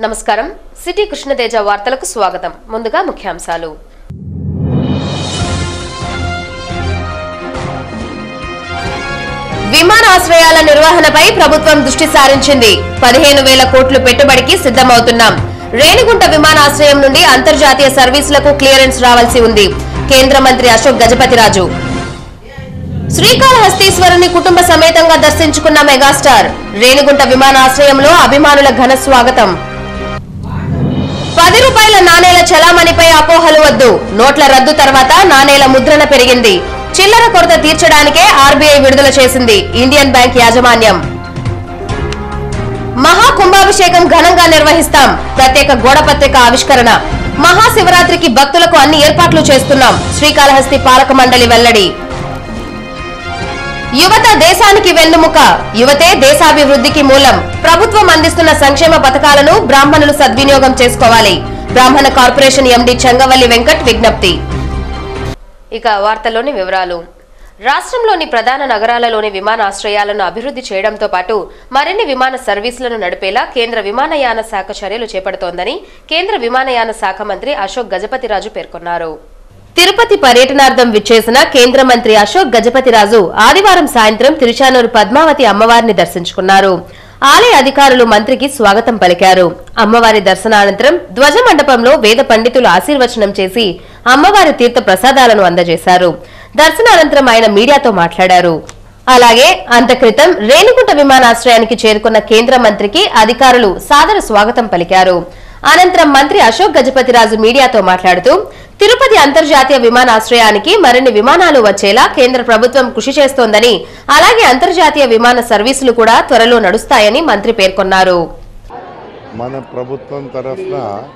నమస్కారం సిటీ కృష్ణతేజ వార్తలకు స్వాగతం ముందుగా ముఖ్యాంశాలు విమానాశ్రయాల నిర్వహణపై ప్రభుత్వం దృష్టి సారించింది పదిహేను వేల కోట్లు పెట్టుబడికి సిద్దమవుతున్నాం రేణిగుంట విమానాశ్రయం నుండి అంతర్జాతీయ సర్వీసులకు క్లియరెన్స్ రావాల్సి ఉంది కేంద్ర మంత్రి అశోక్ గజపతిరాజు శ్రీకాళహస్తీశ్వరుని కుటుంబ సమేతంగా దర్శించుకున్న మెగాస్టార్ రేణిగుంట విమానాశ్రయంలో అభిమానుల ఘన స్వాగతం పది రూపాయల నాణేల చలామణిపై అపోహలు వద్దు నోట్ల రద్దు తర్వాత నాణేల ముద్రణ పెరిగింది చిల్లర కొరత తీర్చడానికే ఆర్బీఐ విడుదల చేసింది ఇండియన్ బ్యాంక్ యాజమాన్యం మహా కుంభాభిషేకం ఘనంగా నిర్వహిస్తాం ప్రత్యేక గోడపత్రిక ఆవిష్కరణ మహాశివరాత్రికి భక్తులకు అన్ని ఏర్పాట్లు చేస్తున్నాం శ్రీకాళహస్తి పాలక మండలి వెల్లడి యువత దేశానికి వెన్నుముక యువతే దేశాభివృద్ధికి మూలం ప్రభుత్వం అందిస్తున్న సంక్షేమ పథకాలను బ్రాహ్మణులు సద్వినియోగం చేసుకోవాలి బ్రాహ్మణ కార్పొరేషన్ ఎండి చెంగవల్లి వెంకట్ విజ్ఞప్తి ఇక వార్తల్లోని వివరాలు రాష్ట్రంలోని ప్రధాన నగరాలలోని విమానాశ్రయాలను అభివృద్ధి చేయడంతో పాటు మరిన్ని విమాన సర్వీసులను నడిపేలా కేంద్ర విమానయాన శాఖ చర్యలు చేపడుతోందని కేంద్ర విమానయాన శాఖ మంత్రి అశోక్ గజపతిరాజు పేర్కొన్నారు తిరుపతి పర్యటనార్థం విచ్చేసిన కేంద్ర మంత్రి అశోక్ గజపతిరాజు ఆదివారం సాయంత్రం తిరుచానూరు పద్మావతి అమ్మవారిని దర్శించుకున్నారు ఆలయ అధికారులు మంత్రికి స్వాగతం పలికారు అమ్మవారి దర్శనానంతరం ధ్వజ మండపంలో వేద పండితులు ఆశీర్వచనం చేసి అమ్మవారి తీర్థ ప్రసాదాలను అందజేశారు దర్శనానంతరం ఆయన మీడియాతో మాట్లాడారు అలాగే అంతక్రితం రేణిగుంట విమానాశ్రయానికి చేరుకున్న కేంద్ర మంత్రికి అధికారులు సాదర స్వాగతం పలికారు అనంతరం మంత్రి అశోక్ గజపతిరాజు మీడియాతో మాట్లాడుతూ తిరుపతి అంతర్జాతీయ విమానాశ్రయానికి మరిన్ని విమానాలు వచ్చేలా కేంద్ర ప్రభుత్వం కృషి చేస్తోందని అలాగే అంతర్జాతీయ విమాన సర్వీసులు కూడా త్వరలో నడుస్తాయని మంత్రి పేర్కొన్నారు మన ప్రభుత్వం తరఫున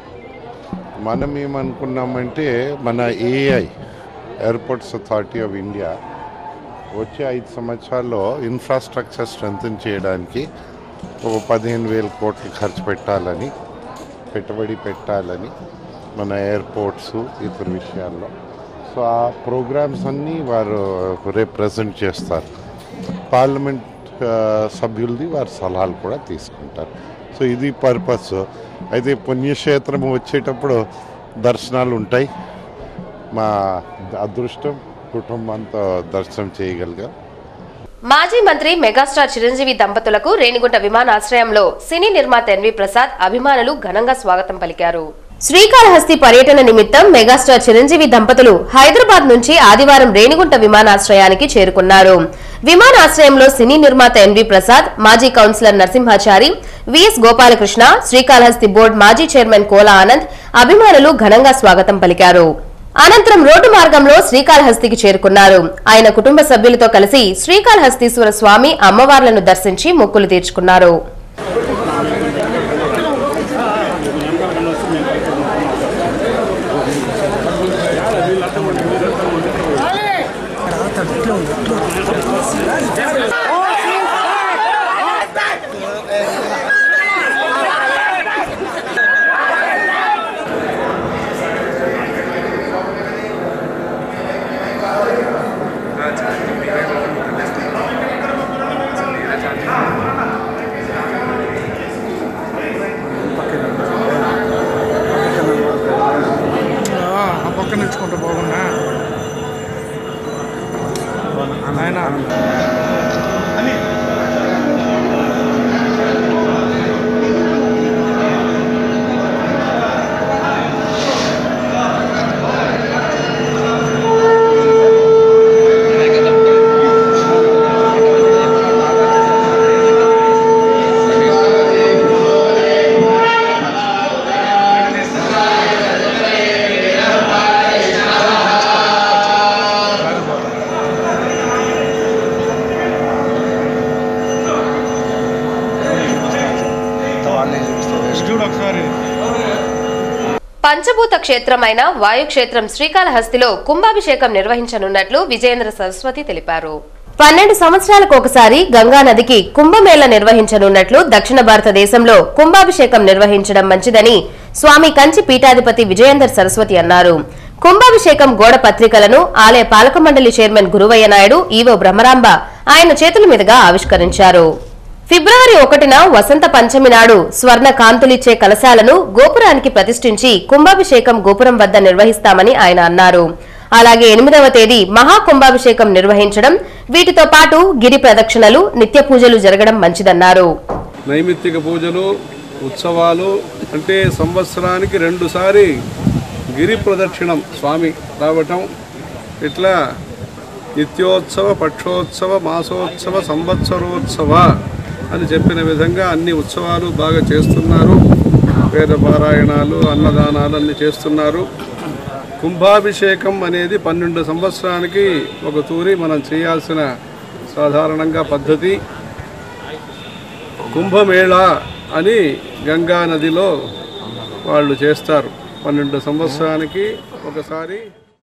మనం ఏమనుకున్నామంటే మన AI airports authority of India వచ్చే ఐదు సంవత్సరాల్లో ఇన్ఫ్రాస్ట్రక్చర్ స్ట్రెంగ్తన్ చేయడానికి ఒక పదిహేను వేల కోట్లు ఖర్చు పెట్టాలని పెట్టుబడి పెట్టాలని మన ఎయిర్పోర్ట్స్ ఇతర విషయాల్లో సో ఆ ప్రోగ్రామ్స్ అన్నీ వారు రిప్రజెంట్ చేస్తారు పార్లమెంట్ ఆ, సభ్యులది వారి సలహాలు కూడా తీసుకుంటారు సో ఇది పర్పస్ అయితే పుణ్యక్షేత్రం వచ్చేటప్పుడు దర్శనాలు ఉంటాయి మా అదృష్టం కుటుంబంతో దర్శనం చేయగలిగాం మాజీ మంత్రి మెగాస్టార్ చిరంజీవి దంపతులకు రేణిగుంట విమానాశ్రయంలో సినీ నిర్మాత ఎన్వి ప్రసాద్ అభిమానులు ఘనంగా స్వాగతం పలికారు శ్రీకాళహస్తి పర్యటన నిమిత్తం మెగాస్టార్ చిరంజీవి దంపతులు హైదరాబాద్ నుంచి ఆదివారం రేణిగుంట విమానాశ్రయానికి చేరుకున్నారు విమానాశ్రయంలో సినీ నిర్మాత ఎన్వి ప్రసాద్ మాజీ councillor Narasimhachari VS Gopalakrishna Srikalahasti board మాజీ చైర్మన్ కోలా ఆనంద్ అభిమానులు ఘనంగా స్వాగతం పలికారు అనంతరం రోడ్డు మార్గంలో శ్రీకాళహస్తికి చేరుకున్నారు ఆయన కుటుంబ సభ్యులతో కలిసి శ్రీకాళహస్తీశ్వర స్వామి అమ్మవార్లను దర్శించి మొక్కులు తీర్చుకున్నారు ఆ పక్క నిల్చుకుంటే బాగున్నా ఆయన చూడు ఒకసారి పంచభూత క్షేత్రమైన వాయుక్షేత్రం శ్రీకాళహస్తిలో కుంభాభిషేకం నిర్వహించనున్నట్లు విజయేంద్ర సరస్వతి తెలిపారు పన్నెండు సంవత్సరాలకు ఒకసారి గంగా నదికి కుంభమేళ నిర్వహించనున్నట్లు దక్షిణ భారతదేశంలో కుంభాభిషేకం నిర్వహించడం మంచిదని స్వామి కంచి పీఠాధిపతి విజయేందర్ సరస్వతి అన్నారు కుంభాభిషేకం గోడ పత్రికలను ఆలయ పాలక మండలి చైర్మన్ గురువయ్య నాయుడు ఈవో బ్రహ్మరాంబ ఆయన చేతుల మీదుగా ఆవిష్కరించారు ఫిబ్రవరి ఒకటిన వసంత పంచమి నాడు స్వర్ణ కాంతులిచ్చే కలశాలను గోపురానికి ప్రతిష్ఠించి కుంభాభిషేకం గోపురం వద్ద నిర్వహిస్తామని ఆయన అన్నారు అలాగే ఎనిమిదవ తేదీ మహా కుంభాభిషేకం నిర్వహించడం వీటితో పాటు గిరి ప్రదక్షిణలు నిత్య పూజలు జరగడం మంచిదన్నారు నైమిత్తిక పూజలు ఉత్సవాలు అంటే సంవత్సరానికి రెండుసారి గిరి ప్రదక్షిణం స్వామి రావటం ఇట్లా నిత్యోత్సవ పక్షోత్సవ మాసోత్సవ సంవత్సరోత్సవ అని చెప్పిన విధంగా అన్ని ఉత్సవాలు బాగా చేస్తున్నారు వేద పారాయణాలు అన్నదానాలు అన్ని చేస్తున్నారు కుంభాభిషేకం అనేది పన్నెండు సంవత్సరానికి ఒక తూరి మనం చేయాల్సిన సాధారణంగా పద్ధతి కుంభమేళా అని గంగా నదిలో వాళ్ళు చేస్తారు పన్నెండు సంవత్సరానికి ఒకసారి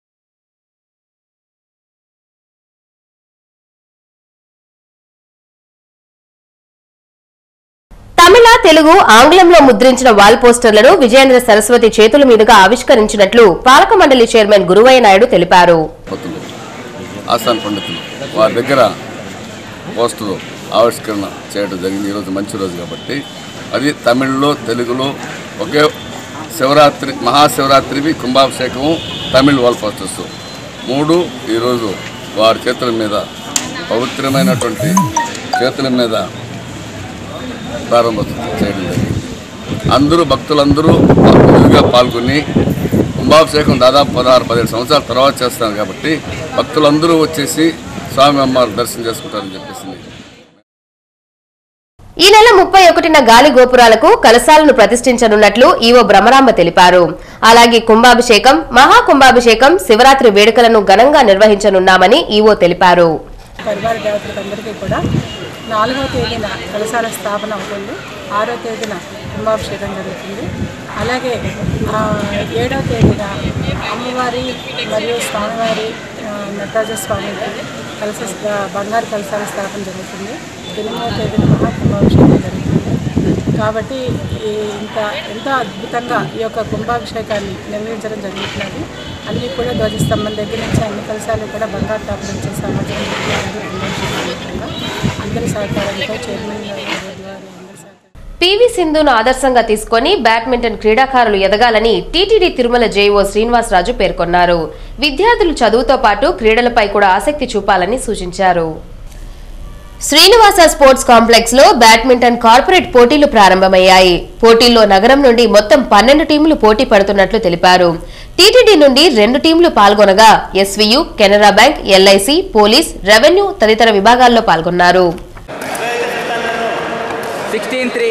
తమిళ తెలుగు ఆంగ్లంలో ముద్రించిన వాల్ పోస్టర్లను విజయేంద్ర సరస్వతి చేతుల మీదుగా ఆవిష్కరించినట్లు పాలక మండలి చైర్మన్ గురువయ్య నాయుడు తెలిపారు పండితులు ఆస్థాన పండితులు వారి దగ్గర పోస్టులు ఆవిష్కరణ చేయడం జరిగింది ఈరోజు మంచి రోజు కాబట్టి అది తమిళ్లో తెలుగులో ఒకే శివరాత్రి మహాశివరాత్రివి కుంభాభిషేకము తమిళ్ వాల్ పోస్టర్స్ మూడు ఈరోజు వారి చేతుల మీద పవిత్రమైనటువంటి చేతుల మీద ప్రారంభోత్సవం చేయడం జరిగింది అందరూ భక్తులందరూ విధిగా పాల్గొని కుంభాభిషేకం దాదాపు పదహారు పదిహేడు సంవత్సరాల తర్వాత చేస్తాను కాబట్టి భక్తులందరూ వచ్చేసి స్వామి అమ్మవారి దర్శనం చేసుకుంటారని చెప్పేసి ఈ నెల ముప్పై ఒకటిన గాలి గోపురాలకు కలశాలను ప్రతిష్ఠించనున్నట్లు ఈవో బ్రహ్మరాంబ తెలిపారు అలాగే కుంభాభిషేకం మహా కుంభాభిషేకం శివరాత్రి వేడుకలను ఘనంగా నిర్వహించనున్నామని ఈవో తెలిపారు పరివార దేవతలందరికీ కూడా నాలుగవ తేదీన కలశాల స్థాపన అవుతుంది ఆరో తేదీన కుంభాభిషేకం జరుగుతుంది అలాగే ఆ, ఏడవ తేదీన అమ్మవారి మరియు స్వామివారి ఆ, నటరాజ స్వామికి కలశ స్థా- బంగారు కలశాల స్థాపన జరుగుతుంది ఎనిమిదవ తేదీన మహా కుంభాభిషేకం జరుగుతుంది కాబట్టి ఈ ఇంత ఎంతో అద్భుతంగా ఈ యొక్క కుంభాభిషేకాన్ని నిర్వహించడం జరుగుతున్నది అన్నీ కూడా ధ్వజస్తంభం దగ్గర నుంచి అన్ని కలశాలు కూడా బంగారు తాపడం చేసే సామర్థ్యం ఉంది. అందరి సహకారంతో చైర్మన్ గారు గారి అందరి సహకారం పివి సింధును ఆదర్శంగా తీసుకొని బ్యాడ్మింటన్ క్రీడాకారులు ఎదగాలని టీటీడీ తిరుమల జేఈఓ శ్రీనివాసరాజు పేర్కొన్నారు విద్యార్థులు చదువుతో పాటు క్రీడలపై కూడా ఆసక్తి చూపాలని సూచించారు శ్రీనివాస స్పోర్ట్స్ కాంప్లెక్స్ లో బ్యాడ్మింటన్ కార్పొరేట్ పోటీలు ప్రారంభమయ్యాయి పోటీల్లో నగరం నుండి మొత్తం పన్నెండు టీంలు పోటీ పడుతున్నట్లు తెలిపారు టీటీడీ నుండి రెండు టీంలు పాల్గొనగా SVU Canara bank LIC police revenue తదితర విభాగాల్లో పాల్గొన్నారు సిక్స్టీన్ త్రీ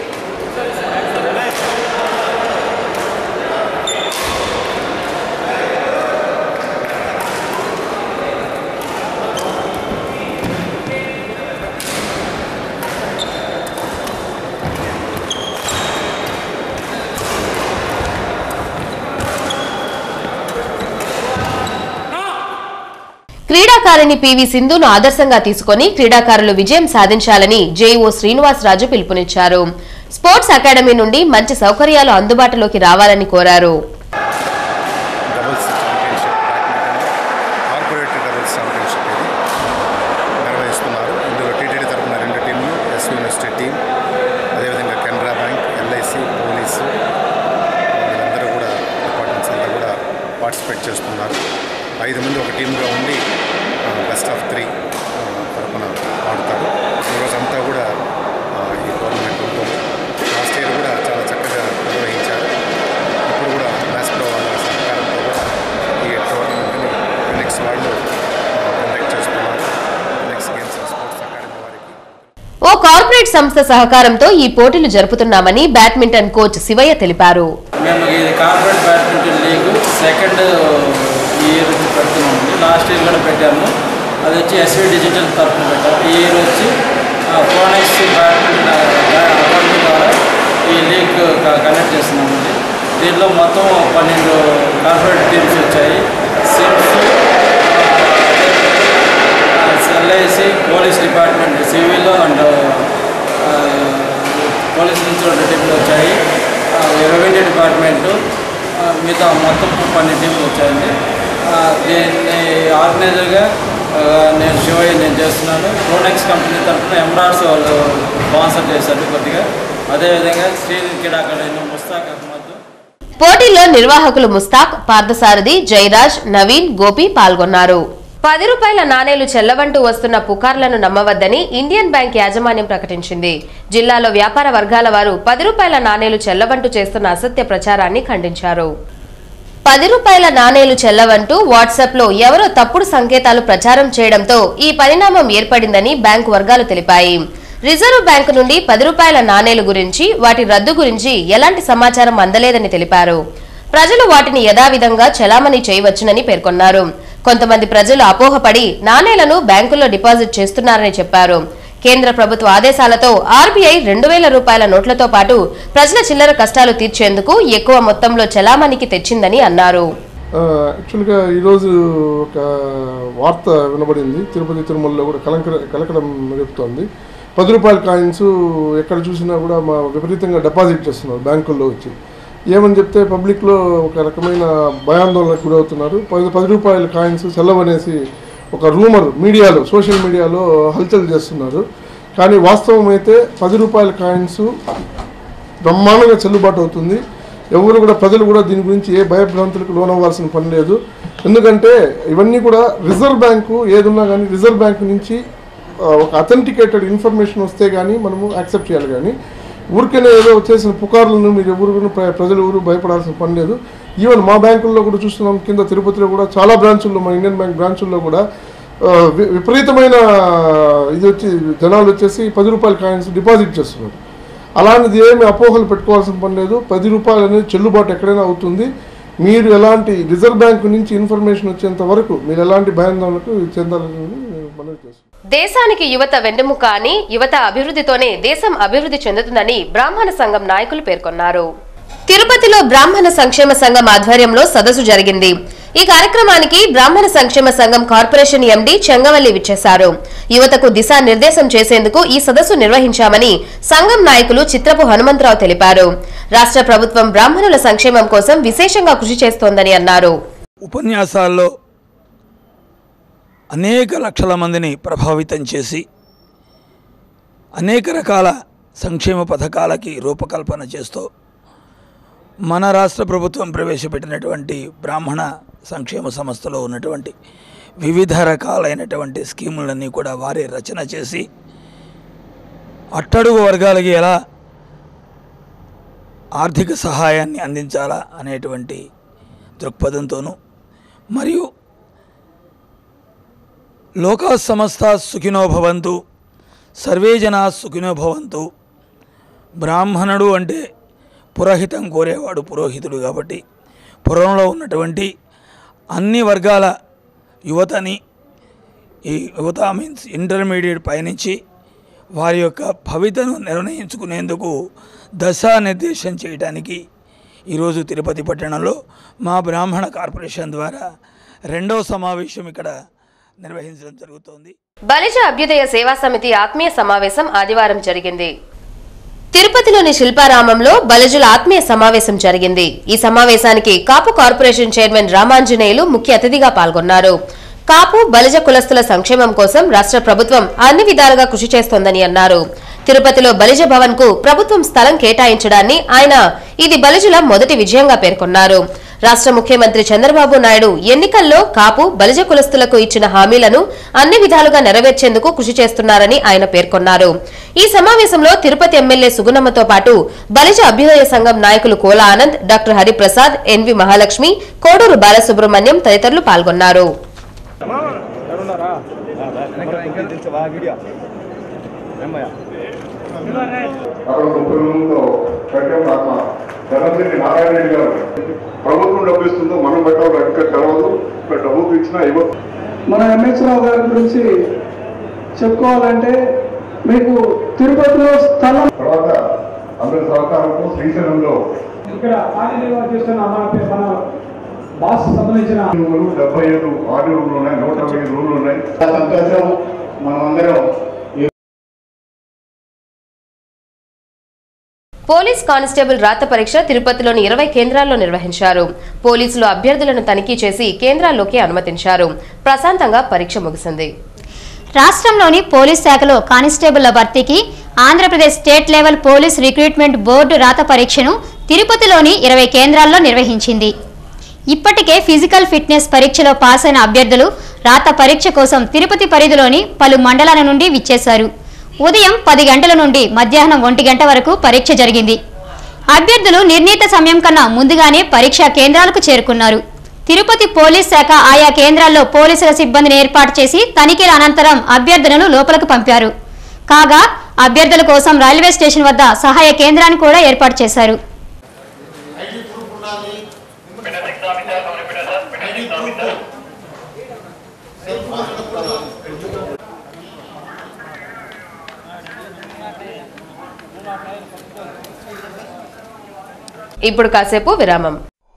క్రీడాకారిణి పివి సింధును ఆదర్శంగా తీసుకొని క్రీడాకారులు విజయం సాధించాలని జేఈఓ శ్రీనివాసరాజు పిలుపునిచ్చారు స్పోర్ట్స్ అకాడమీ నుండి మంచి సౌకర్యాలు అందుబాటులోకి రావాలని కోరారు doubles championship badminton corporate doubles championship ఇది నిర్వహిస్తున్నారు ఇందులో టీటీడీ తరఫున రెండు టీంలు ఎస్ యూనివర్సిటీ టీం అదేవిధంగా కెనరా బ్యాంక్ ఎల్ఐసి పోలీసు వీళ్ళందరూ కూడా డిపార్ట్మెంట్స్ అంతా కూడా పార్టిసిపేట్ చేస్తున్నారు ఐదు మంది ఒక టీంగా ఉండి బెస్ట్ ఆఫ్ త్రీ తరఫున ఆడుతారు ఈరోజు అంతా కూడా ఆ, ఈ టోర్నమెంట్ ఉంటుంది లాస్ట్ ఇయర్ కూడా చాలా చక్కగా నిర్వహించారు ఇప్పుడు కూడా మ్యాస్ప్రో వాళ్ళ సహకారంతో కూడా ఈ టోర్నమెంట్ని నెక్స్ట్ వాళ్ళు కండక్ట్ చేస్తున్నారు నెక్స్ట్ గేమ్స్ స్పోర్ట్స్ అకాడమీ వారికి ఓ కార్పొరేట్ సంస్థ సహకారంతో ఈ పోటీలు జరుపుతున్నామని బ్యాడ్మింటన్ కోచ్ శివయ్య తెలిపారు మేము ఇది corporate badminton league second year పెడుతున్నామండి లాస్ట్ ఇయర్ కూడా పెట్టాము అది వచ్చి ఎస్వి డిజిటల్ తరఫున పెట్టాము ఈ ఇయర్ వచ్చి ఫోనెక్స్ బ్యాడ్మింటన్ అకాడమీ ద్వారా ఈ లీగ్ కండక్ట్ చేస్తున్నామండి దీంట్లో మొత్తం పన్నెండు కార్పొరేట్ టీమ్స్ వచ్చాయి SIMS LIC police department civil and police నుంచి రెండు టీంలు వచ్చాయి ఆ, రెవెన్యూ డిపార్ట్మెంటు ఆ, మిగతా మొత్తం పన్నెండు టీంలు వచ్చాయండి ఆ, దీన్ని ఆర్గనైజర్గా ఆ, నేను శివయ్య నేను చేస్తున్నాను ప్రోనెక్స్ కంపెనీ తరఫున ఎంబ్రాయిడ్స్ వాళ్ళు స్పాన్సర్ చేశారు కొద్దిగా అదేవిధంగా శ్రీ క్రీడాకారుడైన ముస్తాక్ అహ్మద్ పోటీల్లో నిర్వాహకులు ముస్తాక్ పార్థసారథి జయరాజ్ నవీన్ గోపి పాల్గొన్నారు పది రూపాయల నాణేలు చెల్లవంటూ వస్తున్న పుకార్లను నమ్మవద్దని ఇండియన్ బ్యాంక్ యాజమాన్యం ప్రకటించింది జిల్లాలో వ్యాపార వర్గాల వారు పది రూపాయల నాణేలు చెల్లవంటూ చేస్తున్న అసత్య ప్రచారాన్ని ఖండించారు పది రూపాయల నాణేలు చెల్లవంటూ వాట్సాప్ లో ఎవరో తప్పుడు సంకేతాలు ప్రచారం చేయడంతో ఈ పరిణామం ఏర్పడిందని బ్యాంకు వర్గాలు తెలిపాయి రిజర్వ్ బ్యాంకు నుండి పది రూపాయల నాణేలు గురించి వాటి రద్దు గురించి ఎలాంటి సమాచారం అందలేదని తెలిపారు ప్రజలు వాటిని యథావిధంగా చెలామణి చేయవచ్చునని పేర్కొన్నారు కొంతమంది ప్రజలు అపోహపడి నాణేలను బ్యాంకుల్లో డిపాజిట్ చేస్తున్నారని చెప్పారు కేంద్ర ప్రభుత్వ ఆదేశాలతో ఆర్బీఐ రెండు వేల రూపాయల నోట్లతో పాటు ప్రజల చిల్లర కష్టాలు తీర్చేందుకు ఎక్కువ మొత్తంలో చెలామణికి తెచ్చిందని అన్నారు ఆ, యాక్చువల్గా ఈరోజు ఒక వార్త వినబడింది తిరుపతి తిరుమలలో కూడా కలంక కలకడం రేపుతోంది పది రూపాయల కాయిన్స్ ఎక్కడ చూసినా కూడా మా విపరీతంగా డిపాజిట్ చేస్తున్నారు బ్యాంకుల్లో వచ్చి ఏమని చెప్తే పబ్లిక్లో ఒక రకమైన భయాందోళనకు గురవుతున్నారు పది పది రూపాయల కాయిన్స్ సెలవనేసి ఒక రూమర్ మీడియాలో సోషల్ మీడియాలో హల్చల్ చేస్తున్నారు కానీ వాస్తవం అయితే పది రూపాయల కాయిన్స్ బ్రహ్మాండంగా చెల్లుబాటు అవుతుంది ఎవరు కూడా ప్రజలు కూడా దీని గురించి ఏ భయభ్రాంతులకు లోనవ్వాల్సిన పని లేదు ఎందుకంటే ఇవన్నీ కూడా రిజర్వ్ బ్యాంకు ఏదున్నా కానీ రిజర్వ్ బ్యాంకు నుంచి ఆ, ఒక అథెంటికేటెడ్ ఇన్ఫర్మేషన్ వస్తే కానీ మనము యాక్సెప్ట్ చేయాలి కానీ ఊరికనే ఏదో వచ్చేసిన పుకార్లను మీరు ఎవరు కూడా ప్ర- ప్రజలు ఎవరు భయపడాల్సిన పని లేదు ఈవెన్ మా బ్యాంకుల్లో కూడా చూస్తున్నాం కింద తిరుపతిలో కూడా చాలా బ్రాంచుల్లో మా ఇండియన్ బ్యాంక్ బ్రాంచుల్లో కూడా ఆ, వి- విపరీతమైన ఇది వచ్చి జనాలు వచ్చేసి పది రూపాయల కాయిన్స్ డిపాజిట్ చేస్తున్నారు అలాంటిది ఏమి అపోహలు పెట్టుకోవాల్సిన పని లేదు పది రూపాయలు అనేది చెల్లుబాటు ఎక్కడైనా అవుతుంది మీరు ఎలాంటి రిజర్వ్ బ్యాంక్ నుంచి ఇన్ఫర్మేషన్ వచ్చేంత వరకు మీరు ఎలాంటి భయాందోళనకు చెందాలని నేను మనవి చేస్తున్నాను దేశానికి యువత వెన్నెముక అని యువత అభివృద్ధితోనే దేశం అభివృద్ధి చెందుతుందని బ్రాహ్మణ సంఘం నాయకులు పేర్కొన్నారు తిరుపతిలో బ్రాహ్మణ సంక్షేమ సంఘం ఆధ్వర్యంలో సదస్సు జరిగింది ఈ కార్యక్రమానికి బ్రాహ్మణ సంక్షేమ సంఘం కార్పొరేషన్ ఎండీ చెంగవల్లి విచ్చేశారు యువతకు దిశానిర్దేశం చేసేందుకు ఈ సదస్సు నిర్వహించామని సంఘం నాయకులు చిత్రపు హనుమంతరావు తెలిపారు రాష్ట్ర ప్రభుత్వం బ్రాహ్మణుల సంక్షేమం కోసం విశేషంగా కృషి చేస్తోందని అన్నారు ఉపన్యాసాల్లో అనేక లక్షల మందిని ప్రభావితం చేసి అనేక రకాల సంక్షేమ పథకాలకి రూపకల్పన చేస్తూ మన రాష్ట్ర ప్రభుత్వం ప్రవేశపెట్టినటువంటి బ్రాహ్మణ సంక్షేమ సంస్థలో ఉన్నటువంటి వివిధ రకాలైనటువంటి స్కీములన్నీ కూడా వారే రచన చేసి అట్టడుగు వర్గాలకి ఎలా ఆర్థిక సహాయాన్ని అందించాలా అనేటువంటి దృక్పథంతోనూ మరియు లోకా సమస్త సుఖినో భవంతు సర్వే జనా సుఖినో భవంతు బ్రాహ్మణుడు అంటే పురోహితం కోరేవాడు పురోహితుడు కాబట్టి పురంలో ఉన్నటువంటి అన్ని వర్గాల యువతని ఈ యువత మీన్స్ ఇంటర్మీడియట్ పైనుంచి వారి యొక్క భవితను నిర్ణయించుకునేందుకు దశానిర్దేశం చేయడానికి ఈరోజు తిరుపతి పట్టణంలో మా బ్రాహ్మణ కార్పొరేషన్ ద్వారా రెండో సమావేశం ఇక్కడ నిర్వహించడం జరుగుతోంది బలిజ అభ్యుదయ సేవా సమితి ఆత్మీయ సమావేశం ఆదివారం జరిగింది తిరుపతిలోని శిల్పారామంలో బలజుల ఆత్మీయ సమావేశం జరిగింది ఈ సమావేశానికి కాపు కార్పొరేషన్ చైర్మన్ రామాంజనేయులు ముఖ్య అతిథిగా పాల్గొన్నారు కాపు బలిజ కులస్తుల సంక్షేమం కోసం రాష్ట్ర ప్రభుత్వం అన్ని విధాలుగా కృషి చేస్తోందని అన్నారు తిరుపతిలో బలిజ భవన్ కు ప్రభుత్వం స్థలం కేటాయించడాన్ని ఆయన ఇది బలిజుల మొదటి విజయంగా పేర్కొన్నారు రాష్ట్ర ముఖ్యమంత్రి చంద్రబాబు నాయుడు ఎన్నికల్లో కాపు బలిజ కులస్తులకు ఇచ్చిన హామీలను అన్ని విధాలుగా నెరవేర్చేందుకు కృషి చేస్తున్నారని ఆయన పేర్కొన్నారు ఈ సమావేశంలో తిరుపతి ఎమ్మెల్యే సుగుణమ్మతో పాటు బలిజ అభ్యుదయ సంఘం నాయకులు కోలా ఆనంద్ డాక్టర్ హరిప్రసాద్ ఎన్వి మహాలక్ష్మి కోడూరు బాలసుబ్రహ్మణ్యం తదితరులు పాల్గొన్నారు అక్కడ ముప్పై రూమ్లో కట్టాం ఆత్మ ధనంజరి నారాయణ రెడ్డి గారు ప్రభుత్వం డబ్బు ఇస్తుందో మనం పెట్టాలి ఇంకా తెలవదు ఇక్కడ డబ్బులు ఇచ్చినా ఇవ్వదు మన ఎంఎస్ రావు గారి గురించి చెప్పుకోవాలంటే మీకు తిరుపతిలో స్థలం తర్వాత అందరి సహకారంతో శ్రీశైలంలో ఇక్కడ ఆర్డీఓ చేస్తున్న మన మన బాస్ సంబంధించిన రూములు డెబ్బై ఐదు ఆరు రూములు ఉన్నాయి నూట అరవై ఐదు రూములు ఉన్నాయి సంతోషం మనం అందరం పోలీస్ కానిస్టేబుల్ రాత పరీక్ష తిరుపతిలోని ఇరవై కేంద్రాల్లో నిర్వహించారు పోలీసులు అభ్యర్థులను తనిఖీ చేసి కేంద్రాల్లోకి అనుమతించారు ప్రశాంతంగా పరీక్ష ముగిసింది రాష్ట్రంలోని పోలీస్ శాఖలో కానిస్టేబుళ్ల భర్తీకి Andhra Pradesh state level police recruitment board రాత పరీక్షను తిరుపతిలోని ఇరవై కేంద్రాల్లో నిర్వహించింది ఇప్పటికే ఫిజికల్ ఫిట్నెస్ పరీక్షలో పాస్ అయిన అభ్యర్థులు రాత పరీక్ష కోసం తిరుపతి పరిధిలోని పలు మండలాల నుండి విచ్చేశారు ఉదయం పది గంటల నుండి మధ్యాహ్నం ఒంటి గంట వరకు పరీక్ష జరిగింది అభ్యర్థులు నిర్ణీత సమయం కన్నా ముందుగానే పరీక్షా కేంద్రాలకు చేరుకున్నారు తిరుపతి పోలీస్ శాఖ ఆయా కేంద్రాల్లో పోలీసుల సిబ్బందిని ఏర్పాటు చేసి తనిఖీల అనంతరం అభ్యర్థులను లోపలకు పంపారు కాగా అభ్యర్థుల కోసం రైల్వే స్టేషన్ వద్ద సహాయ కేంద్రాన్ని కూడా ఏర్పాటు చేశారు ఇప్పుడు కాసేపు విరామం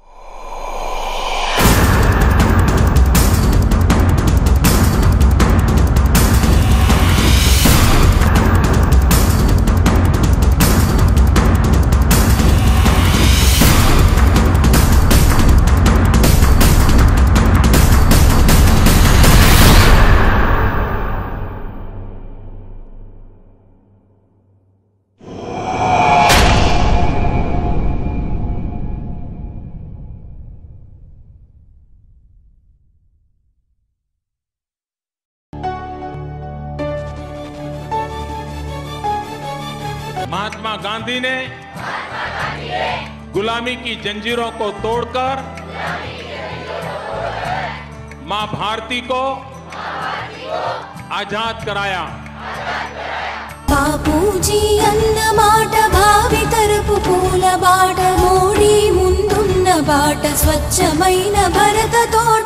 महात्मा गांधी ने गुलामी की जंजीरों को तोड़कर मां भारती को आजाद कराया బాపూజీ అన్న మాట భావితరపు పూల బాట మోడీ ముందున్న బాట స్వచ్ఛమైన భరత తోట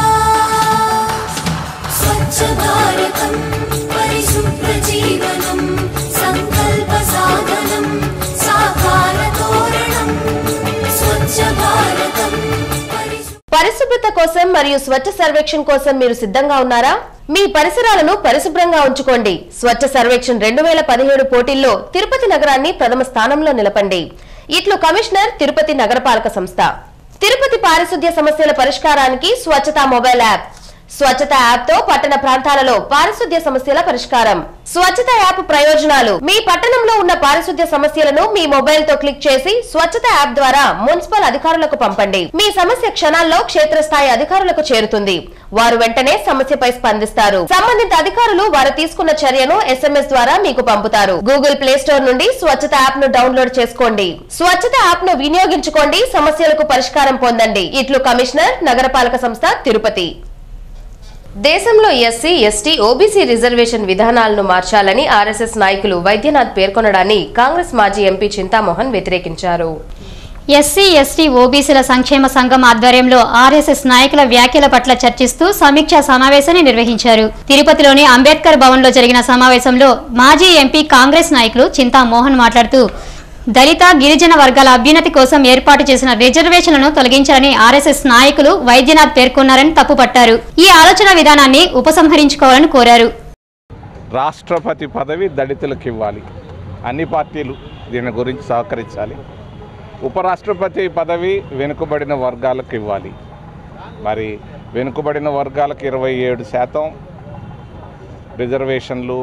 స్వచ్ఛ భారతం పరిశుభ్ర జీవనం సంకల్ప సాధనం సాకార తోరణం స్వచ్ఛ భారతం పరిశుభ్రత కోసం మరియు స్వచ్ఛ సర్వేక్షణ్ కోసం మీరు సిద్ధంగా ఉన్నారా మీ పరిసరాలను పరిశుభ్రంగా ఉంచుకోండి స్వచ్ఛ సర్వేక్షణ్ రెండు వేల పదిహేడు పోటీల్లో తిరుపతి నగరాన్ని ప్రథమ స్థానంలో నిలపండి ఇట్లు కమిషనర్ తిరుపతి నగరపాలక సంస్థ తిరుపతి పారిశుద్ధ్య సమస్యల పరిష్కారానికి Swachhata mobile app Swachhata app తో పట్టణ ప్రాంతాలలో పారిశుద్ధ్య సమస్యల పరిష్కారం స్వచ్ఛత యాప్ ప్రయోజనాలు మీ పట్టణంలో ఉన్న పారిశుద్ధ్య సమస్యలను మీ మొబైల్ తో క్లిక్ చేసి స్వచ్ఛత యాప్ ద్వారా మున్సిపల్ అధికారులకు పంపండి మీ సమస్య క్షణాల్లో క్షేత్రస్థాయి అధికారులకు చేరుతుంది వారు వెంటనే సమస్యపై స్పందిస్తారు సంబంధిత అధికారులు వారు తీసుకున్న చర్యను ఎస్ఎంఎస్ ద్వారా మీకు పంపుతారు గూగుల్ ప్లే స్టోర్ నుండి స్వచ్ఛత యాప్ ను డౌన్లోడ్ చేసుకోండి స్వచ్ఛత యాప్ ను వినియోగించుకోండి సమస్యలకు పరిష్కారం పొందండి ఇట్లు కమిషనర్ నగరపాలక సంస్థ తిరుపతి దేశంలో ఎస్సీ ఎస్టీ ఓబీసీ రిజర్వేషన్ విధానాలను మార్చాలని ఆర్ఎస్ఎస్ నాయకులు వైద్యనాథ్ పేర్కొనడాన్ని కాంగ్రెస్ మాజీ ఎంపీ చింతామోహన్ వ్యతిరేకించారు ఎస్సీ ఎస్టీ ఓబీసీల సంక్షేమ సంఘం ఆధ్వర్యంలో ఆర్ఎస్ఎస్ నాయకుల వ్యాఖ్యల పట్ల చర్చిస్తూ సమీక్షా సమావేశాన్ని నిర్వహించారు తిరుపతిలోని అంబేద్కర్ భవన్లో జరిగిన సమావేశంలో మాజీ ఎంపీ కాంగ్రెస్ నాయకులు చింతా మోహన్ మాట్లాడుతూ దళిత గిరిజన వర్గాల అభ్యున్నతి కోసం ఏర్పాటు చేసిన రిజర్వేషన్లను తొలగించాలని ఆర్ఎస్ఎస్ నాయకులు వైద్యనాథ్ పేర్కొన్నారని తప్పుపట్టారు ఈ ఆలోచన విధానాన్ని ఉపసంహరించుకోవాలని కోరారు రాష్ట్రపతి పదవి దళితులకు ఇవ్వాలి అన్ని పార్టీలు దీని గురించి సహకరించాలి ఉపరాష్ట్రపతి పదవి వెనుకబడిన వర్గాలకు ఇవ్వాలి మరి వెనుకబడిన వర్గాలకు ఇరవై ఏడు శాతం రిజర్వేషన్లు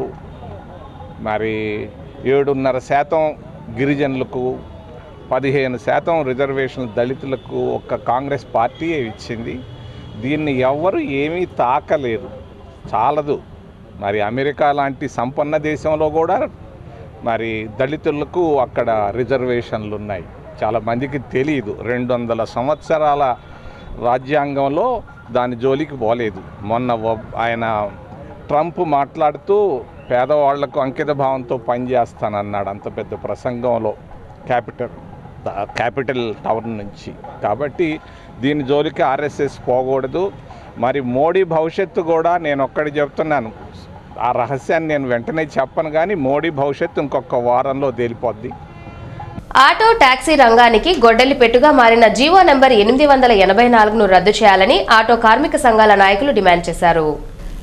మరి ఏడున్నర శాతం గిరిజనులకు పదిహేను శాతం రిజర్వేషన్లు దళితులకు ఒక్క కాంగ్రెస్ పార్టీయే ఇచ్చింది దీన్ని ఎవ్వరు ఏమీ తాకలేరు చాలదు మరి అమెరికా లాంటి సంపన్న దేశంలో కూడా మరి దళితులకు అక్కడ రిజర్వేషన్లు ఉన్నాయి చాలా మందికి తెలియదు రెండు వందల సంవత్సరాల రాజ్యాంగంలో దాని జోలికి పోలేదు మొన్న ఒ- ఆయన ట్రంప్ మాట్లాడుతూ పేదవాళ్లకు అంకిత భావంతో పనిచేస్తానన్నాడు అంత పెద్ద ప్రసంగంలో క్యాపిటల్ క్యాపిటల్ టౌన్ నుంచి కాబట్టి దీని జోలికి ఆర్ఎస్ఎస్ పోకూడదు మరి మోడీ భవిష్యత్తు కూడా నేను ఒక్కటి చెప్తున్నాను ఆ రహస్యాన్ని నేను వెంటనే చెప్పను కానీ మోడీ భవిష్యత్తు ఇంకొక వారంలో తేలిపోద్ది ఆటో టాక్సీ రంగానికి గొడ్డలి పెట్టుగా మారిన జీవో నెంబర్ ఎనిమిది వందల ఎనభై నాలుగును రద్దు చేయాలని ఆటో కార్మిక సంఘాల నాయకులు డిమాండ్ చేశారు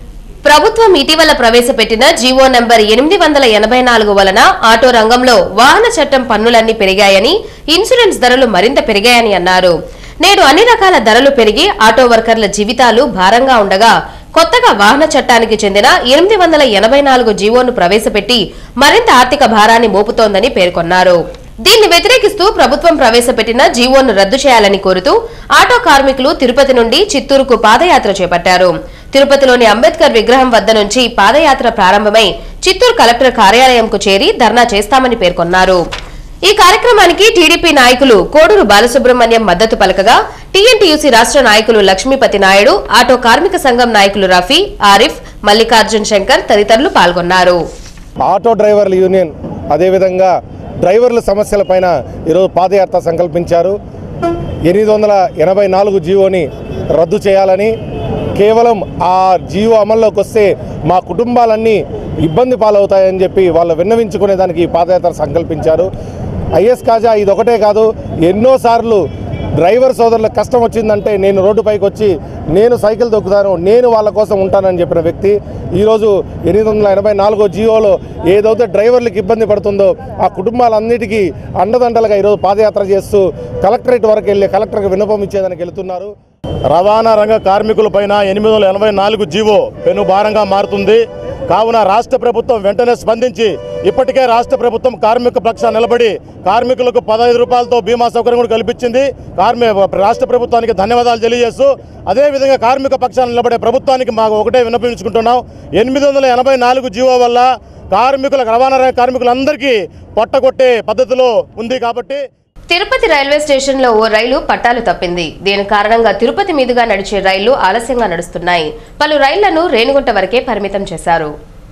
ప్రభుత్వం ఇటీవల ప్రవేశపెట్టిన జీవో నంబర్ ఎనిమిది వందల ఎనభై నాలుగు వలన ఆటో రంగంలో వాహన చట్టం పన్నులన్నీ పెరిగాయని ఇన్సూరెన్స్ ధరలు మరింత పెరిగాయని అన్నారు నేడు అన్ని రకాల ధరలు పెరిగి ఆటో వర్కర్ల జీవితాలు భారంగా ఉండగా కొత్తగా వాహన చట్టానికి చెందిన ఎనిమిది వందల ఎనభై నాలుగు జీవోను ప్రవేశపెట్టి మరింత ఆర్థిక భారాన్ని మోపుతోందని పేర్కొన్నారు దీన్ని వ్యతిరేకిస్తూ ప్రభుత్వం ప్రవేశపెట్టిన జీవోను రద్దు చేయాలని కోరుతూ ఆటో కార్మికులు తిరుపతి నుండి చిత్తూరుకు పాదయాత్ర చేపట్టారు తిరుపతిలోని అంబేద్కర్ విగ్రహం వద్ద నుంచి పాదయాత్ర ప్రారంభమై చిత్తూరు కలెక్టర్ కార్యాలయంకు చేరి ధర్నా చేస్తామని పేర్కొన్నారు ఈ కార్యక్రమానికి టీడీపీ నాయకులు కోడూరు బాలసుబ్రహ్మణ్యం మద్దతు పలకగా టీఎన్టీయూసీ రాష్ట్ర నాయకులు లక్ష్మీపతి నాయుడు ఆటో కార్మిక సంఘం నాయకులు రఫీ ఆరిఫ్ మల్లికార్జున్ శంకర్ తదితరులు పాల్గొన్నారు ఆటో డ్రైవర్ల యూనియన్ అదేవిధంగా డ్రైవర్ల సమస్యలపైన ఈరోజు పాదయాత్ర సంకల్పించారు ఎనిమిది వందల ఎనభై నాలుగు జీవోని రద్దు చేయాలని కేవలం ఆ జీవో అమల్లోకి వస్తే మా కుటుంబాలన్నీ ఇబ్బంది పాలవుతాయని చెప్పి వాళ్ళు విన్నవించుకునే దానికి ఈ పాదయాత్ర సంకల్పించారు ఐఎస్ కాజా ఇది ఒకటే కాదు ఎన్నోసార్లు డ్రైవర్ సోదరులకు కష్టం వచ్చిందంటే నేను రోడ్డుపైకి వచ్చి నేను సైకిల్ దొక్కుతాను నేను వాళ్ళ కోసం ఉంటానని చెప్పిన వ్యక్తి ఈరోజు ఎనిమిది వందల ఎనభై నాలుగో జీవోలో ఏదైతే డ్రైవర్లకు ఇబ్బంది పడుతుందో ఆ కుటుంబాలన్నిటికీ అండదండలుగా ఈరోజు పాదయాత్ర చేస్తూ కలెక్టరేట్ వరకు వెళ్ళి కలెక్టర్కి విన్నపం ఇచ్చేదానికి వెళుతున్నారు రవాణా రంగ కార్మికులపైన ఎనిమిది వందల ఎనభై నాలుగు జీవో పెను భారంగా మారుతుంది కావున రాష్ట్ర ప్రభుత్వం వెంటనే స్పందించి ఇప్పటికే రాష్ట్ర ప్రభుత్వం కార్మిక పక్షాన నిలబడి కార్మికులకు పదహైదు రూపాయలతో బీమా సౌకర్యం కూడా కల్పించింది కార్మిక రాష్ట్ర ప్రభుత్వానికి ధన్యవాదాలు తెలియజేస్తూ అదేవిధంగా కార్మిక పక్షాన నిలబడే ప్రభుత్వానికి మాకు ఒకటే విన్నపించుకుంటున్నాం ఎనిమిది వందల ఎనభై నాలుగు జీవో వల్ల కార్మికులకు రవాణా రంగ కార్మికులందరికీ పొట్టగొట్టే పద్ధతిలో ఉంది కాబట్టి తిరుపతి రైల్వే స్టేషన్ లో ఓ రైలు పట్టాలు తప్పింది దీని కారణంగా తిరుపతి మీదుగా నడిచే రైళ్లు ఆలస్యంగా నడుస్తున్నాయి పలు రైళ్లను రేణిగుంట వరకే పరిమితం చేశారు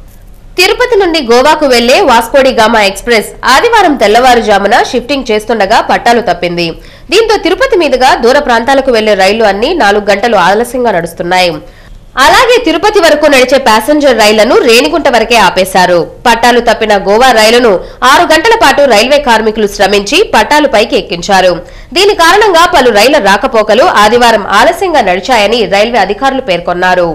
తిరుపతి నుండి గోవాకు వెళ్లే వాస్కోడి గామా ఎక్స్ప్రెస్ ఆదివారం తెల్లవారుజామున షిఫ్టింగ్ చేస్తుండగా పట్టాలు తప్పింది దీంతో తిరుపతి మీదుగా దూర ప్రాంతాలకు వెళ్లే రైళ్లు అన్ని నాలుగు గంటలు ఆలస్యంగా నడుస్తున్నాయి అలాగే తిరుపతి వరకు నడిచే ప్యాసింజర్ రైళ్లను రేణిగుంట వరకే ఆపేశారు పట్టాలు తప్పిన గోవా రైలును ఆరు గంటల పాటు రైల్వే కార్మికులు శ్రమించి పట్టాలు పైకి ఎక్కించారు దీని కారణంగా పలు రైళ్ల రాకపోకలు ఆదివారం ఆలస్యంగా నడిచాయని రైల్వే అధికారులు పేర్కొన్నారు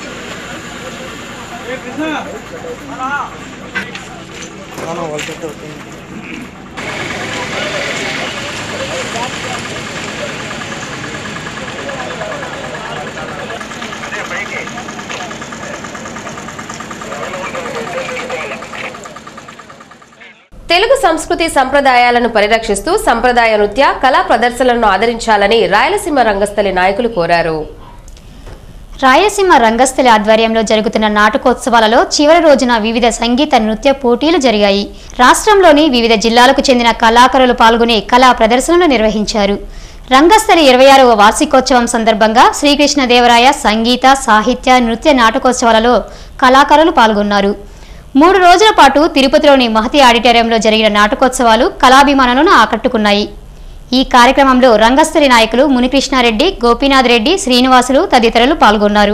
తెలుగు సంస్కృతి సంప్రదాయాలను పరిరక్షిస్తూ సంప్రదాయ నృత్య కళా ప్రదర్శనలను ఆదరించాలని రాయలసీమ రంగస్థలి నాయకులు కోరారు రాయలసీమ రంగస్థలి ఆధ్వర్యంలో జరుగుతున్న నాటకోత్సవాలలో చివరి రోజున వివిధ సంగీత నృత్య పోటీలు జరిగాయి రాష్ట్రంలోని వివిధ జిల్లాలకు చెందిన కళాకారులు పాల్గొని కళా ప్రదర్శనలు నిర్వహించారు రంగస్థలి ఇరవై ఆరవ వార్షికోత్సవం సందర్భంగా శ్రీకృష్ణదేవరాయ సంగీత సాహిత్య నృత్య నాటకోత్సవాలలో కళాకారులు పాల్గొన్నారు మూడు రోజుల పాటు తిరుపతిలోని మహతి ఆడిటోరియంలో జరిగిన నాటకోత్సవాలు కళాభిమానులను ఆకట్టుకున్నాయి ఈ కార్యక్రమంలో రంగస్థలి నాయకులు మునికృష్ణారెడ్డి గోపీనాథ్ రెడ్డి శ్రీనివాసులు తదితరులు పాల్గొన్నారు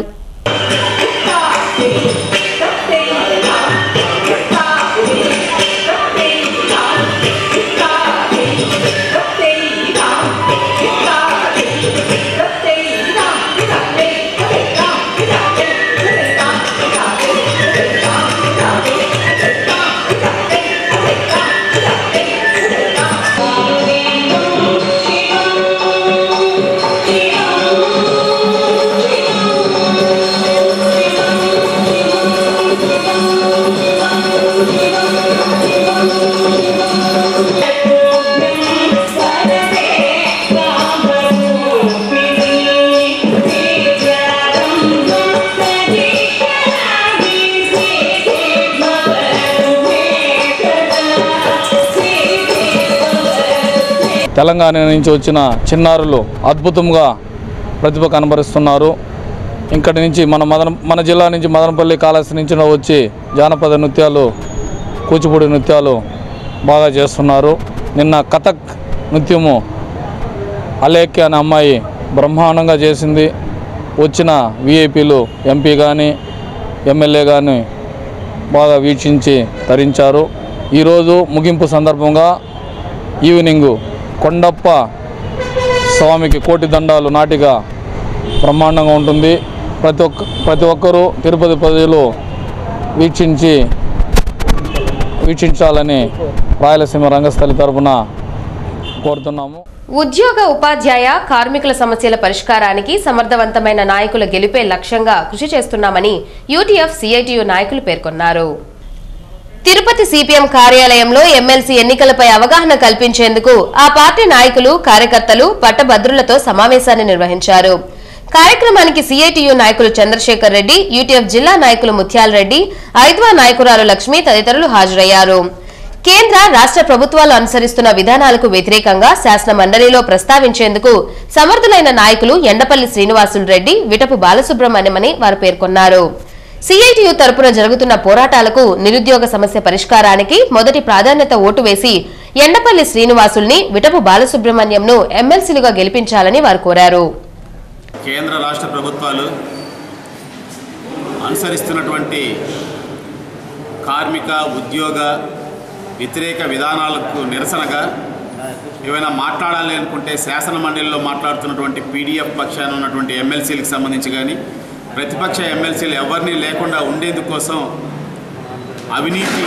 తెలంగాణ నుంచి వచ్చిన చిన్నారులు అద్భుతంగా ప్రతిభ కనబరుస్తున్నారు ఇక్కడి నుంచి మన మదన మన జిల్లా నుంచి మదనపల్లి కాళహస్తి నుంచి వచ్చి జానపద నృత్యాలు కూచిపూడి నృత్యాలు బాగా చేస్తున్నారు నిన్న కథక్ నృత్యము అలేఖ్య అనే అమ్మాయి బ్రహ్మాండంగా చేసింది వచ్చిన విఐపీలు ఎంపీ కానీ ఎమ్మెల్యే కానీ బాగా వీక్షించి తరించారు ఈరోజు ముగింపు సందర్భంగా ఈవినింగు కొండప్ప స్వామికి కోటి దండాలు నాటిగా బ్రహ్మాండంగా ఉంటుంది ప్రతి ఒక్క ప్రతి ఒక్కరూ తిరుపతి ప్రజలు వీక్షించి వీక్షించాలని రాయలసీమ రంగస్థలి తరపున కోరుతున్నాము ఉద్యోగ ఉపాధ్యాయ కార్మికుల సమస్యల పరిష్కారానికి సమర్థవంతమైన నాయకుల గెలిపే లక్ష్యంగా కృషి చేస్తున్నామని యూటీఎఫ్ సిఐటియు నాయకులు పేర్కొన్నారు తిరుపతి సిపిఎం కార్యాలయంలో ఎమ్మెల్సీ ఎన్నికలపై అవగాహన కల్పించేందుకు ఆ పార్టీ నాయకులు కార్యకర్తలు పట్టభద్రులతో సమావేశాన్ని నిర్వహించారు కార్యక్రమానికి సిఐటియు నాయకులు చంద్రశేఖర్ రెడ్డి యూటీఎఫ్ జిల్లా నాయకులు ముత్యాల రెడ్డి ఐద్వా నాయకురాలు లక్ష్మి తదితరులు హాజరయ్యారు కేంద్ర రాష్ట్ర ప్రభుత్వాలు అనుసరిస్తున్న విధానాలకు వ్యతిరేకంగా శాసన మండలిలో ప్రస్తావించేందుకు సమర్థులైన నాయకులు ఎండపల్లి శ్రీనివాసులు రెడ్డి విటపు బాలసుబ్రహ్మణ్యమని వారు పేర్కొన్నారు సిఐటియు తరపున జరుగుతున్న పోరాటాలకు నిరుద్యోగ సమస్య పరిష్కారానికి మొదటి ప్రాధాన్యత ఓటు వేసి ఎండపల్లి శ్రీనివాసుల్ని విటపు బాలసుబ్రహ్మణ్యంను ఎమ్మెల్సీలుగా గెలిపించాలని వారు కోరారు కేంద్ర రాష్ట్ర ప్రభుత్వాలు అనుసరిస్తున్నటువంటి కార్మిక ఉద్యోగ వ్యతిరేక విధానాలకు నిరసనగా ఏమైనా మాట్లాడాలి అనుకుంటే శాసన మండలిలో మాట్లాడుతున్నటువంటి పీడిఎఫ్ పక్షాన ఉన్నటువంటి ఎమ్మెల్సీలకు సంబంధించి కానీ ప్రతిపక్ష ఎమ్మెల్సీలు ఎవరిని లేకుండా ఉండేందుకోసం అవినీతి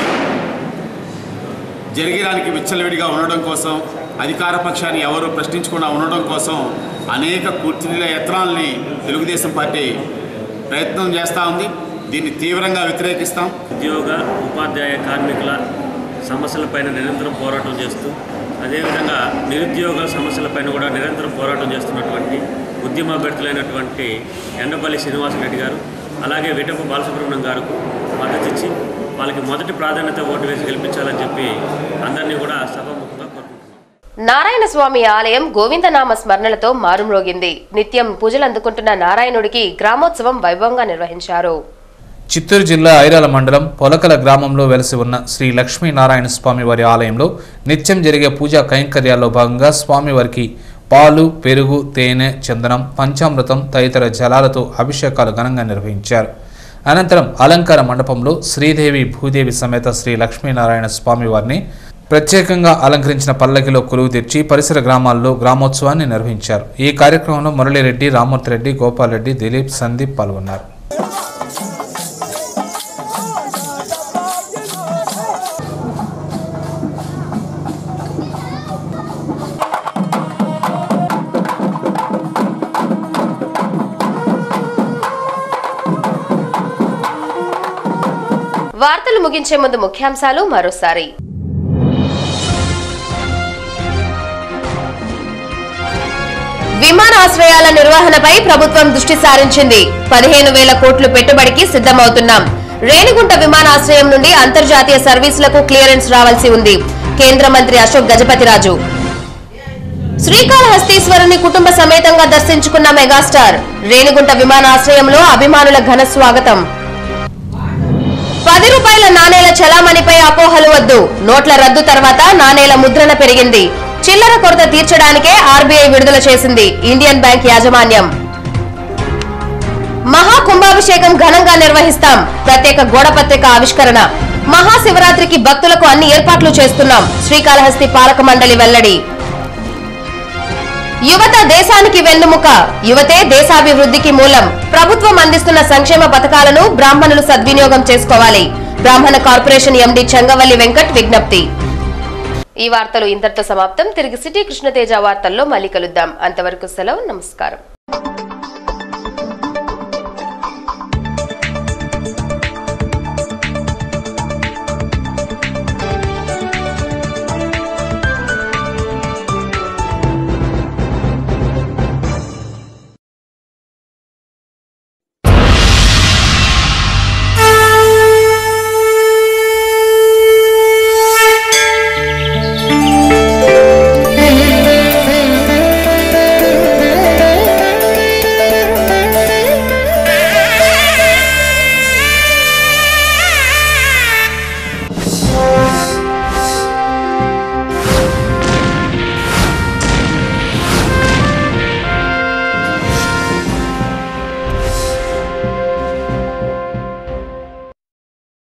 జరిగడానికి విచ్చలవిడిగా ఉండడం కోసం అధికార పక్షాన్ని ఎవరు ప్రశ్నించకుండా ఉండడం కోసం అనేక కుర్చీల యత్నాల్ని తెలుగుదేశం పార్టీ ప్రయత్నం చేస్తూ ఉంది దీన్ని తీవ్రంగా వ్యతిరేకిస్తాం ఉద్యోగ ఉపాధ్యాయ కార్మికుల సమస్యలపైన నిరంతరం పోరాటం చేస్తూ అదేవిధంగా నిరుద్యోగ సమస్యలపైన కూడా నిరంతరం పోరాటం చేస్తున్నటువంటి ఉద్యమ అభ్యర్థులైనటువంటి ఎండపల్లి శ్రీనివాసరెడ్డి గారు అలాగే విటపు బాలసుబ్రహ్మణ్యం గారికి మద్దతు ఇచ్చి వాళ్ళకి మొదటి ప్రాధాన్యత ఓటు వేసి గెలిపించాలని చెప్పి అందరినీ కూడా సభాముఖంగా కోరుకుంటున్నాను నారాయణ స్వామి ఆలయం గోవిందనామ స్మరణలతో మారుమ్రోగింది నిత్యం పూజలు అందుకుంటున్న నారాయణుడికి గ్రామోత్సవం వైభవంగా నిర్వహించారు చిత్తూరు జిల్లా ఐరాల మండలం పొలకల గ్రామంలో వెలసి ఉన్న శ్రీ లక్ష్మీనారాయణ స్వామివారి ఆలయంలో నిత్యం జరిగే పూజా కైంకర్యాల్లో భాగంగా స్వామివారికి పాలు పెరుగు తేనె చందనం పంచామృతం తదితర జలాలతో అభిషేకాలు ఘనంగా నిర్వహించారు అనంతరం అలంకార మండపంలో శ్రీదేవి భూదేవి సమేత శ్రీ లక్ష్మీనారాయణ స్వామివారిని ప్రత్యేకంగా అలంకరించిన పల్లకిలో కొలువు తెచ్చి పరిసర గ్రామాల్లో గ్రామోత్సవాన్ని నిర్వహించారు ఈ కార్యక్రమంలో మురళీరెడ్డి రామూర్తిరెడ్డి గోపాల్రెడ్డి దిలీప్ సందీప్ పాల్గొన్నారు వార్తలు ముగించే ముందు ముఖ్యాంశాలు మరోసారి విమానాశ్రయాల నిర్వహణపై ప్రభుత్వం దృష్టి సారించింది పదిహేను వేల కోట్లు పెట్టుబడికి సిద్ధమవుతున్నాం రేణిగుంట విమానాశ్రయం నుండి అంతర్జాతీయ సర్వీసులకు క్లియరెన్స్ రావాల్సి ఉంది కేంద్ర మంత్రి అశోక్ గజపతిరాజు శ్రీకాళహస్తీశ్వరుని కుటుంబ సమేతంగా దర్శించుకున్న మెగాస్టార్ రేణిగుంట విమానాశ్రయంలో అభిమానుల ఘన స్వాగతం పది రూపాయల నాణేల చలామణిపై అపోహలు వద్దు నోట్ల రద్దు తర్వాత నాణేల ముద్రణ పెరిగింది చిల్లర కొరత తీర్చడానికే ఆర్బీఐ విడుదల చేసింది ఇండియన్ బ్యాంక్ యాజమాన్యం మహా కుంభాభిషేకం ఘనంగా నిర్వహిస్తాం ప్రత్యేక గోడపత్రిక ఆవిష్కరణ మహాశివరాత్రికి భక్తులకు అన్ని ఏర్పాట్లు చేస్తున్నాం శ్రీకాళహస్తి పాలక మండలి వెల్లడి యువత దేశానికి వెన్నుముక యువతే దేశాభివృద్ధికి మూలం ప్రభుత్వం అందిస్తున్న సంక్షేమ పథకాలను బ్రాహ్మణులు సద్వినియోగం చేసుకోవాలి బ్రాహ్మణ కార్పొరేషన్ ఎండి చంగవల్లి వెంకట్ విజ్ఞప్తి ఈ వార్తలు ఇంతటితో సమాప్తం తిరిగి సిటీ కృష్ణతేజ వార్తల్లో మళ్ళీ కలుద్దాం అంతవరకు సెలవు నమస్కారం